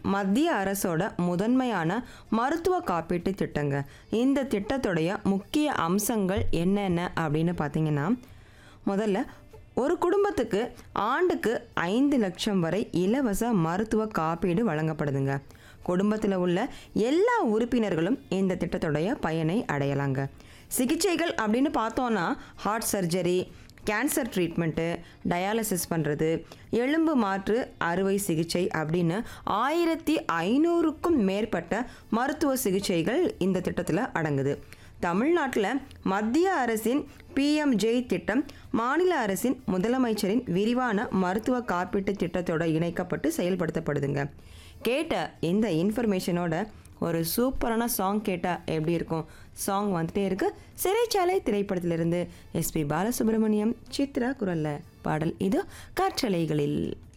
மத்திய அரசோட முதன்மையான மருத்துவ காப்பீட்டு திட்டங்க இந்த திட்டத்துடைய முக்கிய அம்சங்கள் என்னென்ன அப்படின்னு பார்த்தீங்கன்னா முதல்ல ஒரு குடும்பத்துக்கு ஆண்டுக்கு ஐந்து லட்சம் வரை இலவச மருத்துவ காப்பீடு வழங்கப்படுதுங்க குடும்பத்தில் உள்ள எல்லா உறுப்பினர்களும் இந்த திட்டத்துடைய பயனை அடையலாங்க சிகிச்சைகள் அப்படின்னு பார்த்தோன்னா heart surgery cancer treatment dialysis பண்ணுறது எலும்பு மாற்று அறுவை சிகிச்சை அப்படின்னு ஆயிரத்தி ஐநூறுக்கும் மேற்பட்ட மருத்துவ சிகிச்சைகள் இந்த திட்டத்தில் அடங்குது தமிழ்நாட்டில் மத்திய அரசின் பிஎம்ஜெய் திட்டம் மாநில அரசின் முதலமைச்சரின் விரிவான மருத்துவ காப்பீட்டு திட்டத்தோட இணைக்கப்பட்டு செயல்படுத்தப்படுதுங்க கேட்ட இந்த இன்ஃபர்மேஷனோட ஒரு சூப்பரான சாங் கேட்டால் எப்படி இருக்கும் சாங் வந்துட்டே இருக்கு சிறைச்சாலை திரைப்படத்திலிருந்து எஸ்பி பாலசுப்ரமணியம் சித்ரா குரல்ல பாடல் இது காற்றலைகளில்